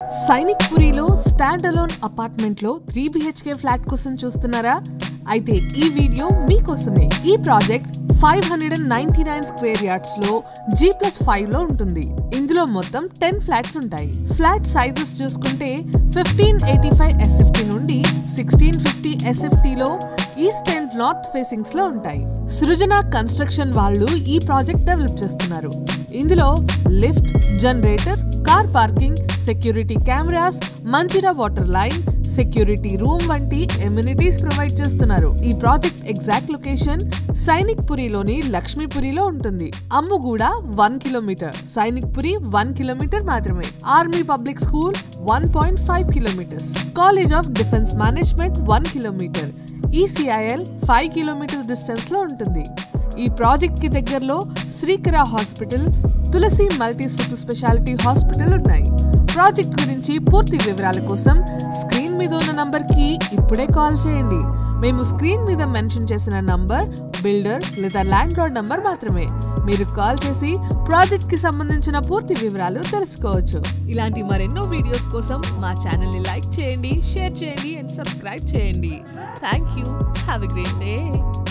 సైనిక్ పురిలో stand alone apartment లో three BHK flat కోసం చూస్తున్నారా అయితే ఈ వీడియో మీకోసమే ఈ project five hundred and ninety nine square yards లో జీ ప్లస్ ఫైవ్ లో ఉంటుంది ఇందులో మొత్తం టెన్ ఫ్లాట్స్ ఉంటాయి ఫ్లాట్ సైజెస్ చూసుకుంటే ఫిఫ్టీన్ ఎయిటీ ఫైవ్ ఎస్ఎఫ్టీ నుండి సిక్స్టీన్ ఫిఫ్టీ ఎస్ఎఫ్టీ లో ఈస్ట్ అండ్ నార్త్ ఫేసింగ్స్ లో ఉంటాయి సృజన కన్స్ట్రక్షన్ వాళ్ళు ఈ ప్రాజెక్ట్ డెవలప్ చేస్తున్నారు ఇందులో lift generator car parking security cameras Manjeera water line security room వంటి ఎమ్యూనిటీస్ ప్రొవైడ్ చేస్తున్నారు ఈ ప్రాజెక్ట్ ఎగ్జాక్ట్ లొకేషన్ సైనిక్ పురిలోని లక్ష్మీపురిలో ఉంటుంది Ammuguda one kilometre Sainikpuri one kilometre మాత్రమే army public school one point five kilometres college of defence management one kilometre ECIL five kilometres distance లో ఉంటుంది ఈ ప్రాజెక్ట్ కి దగ్గరలో Srikara hospital Tulasi multi super speciality hospital ఉన్నాయి ప్రాజెక్ట్ గురించి పూర్తి వివరాల కోసం స్క్రీన్ మీద ఉన్న నంబర్ కి ఇప్పుడే కాల్ చేయండి మేము స్క్రీన్ మీద మెన్షన్ చేసిన నంబర్ బిల్డర్ లేదా ల్యాండ్ లార్డ్ నంబర్ మాత్రమే మీరు కాల్ చేసి ప్రాజెక్ట్ కి సంబంధించిన పూర్తి వివరాలు తెలుసుకోవచ్చు ఇలాంటి మరెన్నో వీడియోస్ కోసం మా ఛానల్ ని లైక్ చేయండి షేర్ చేయండి అండ్ సబ్స్క్రైబ్ చేయండి thank you have a great day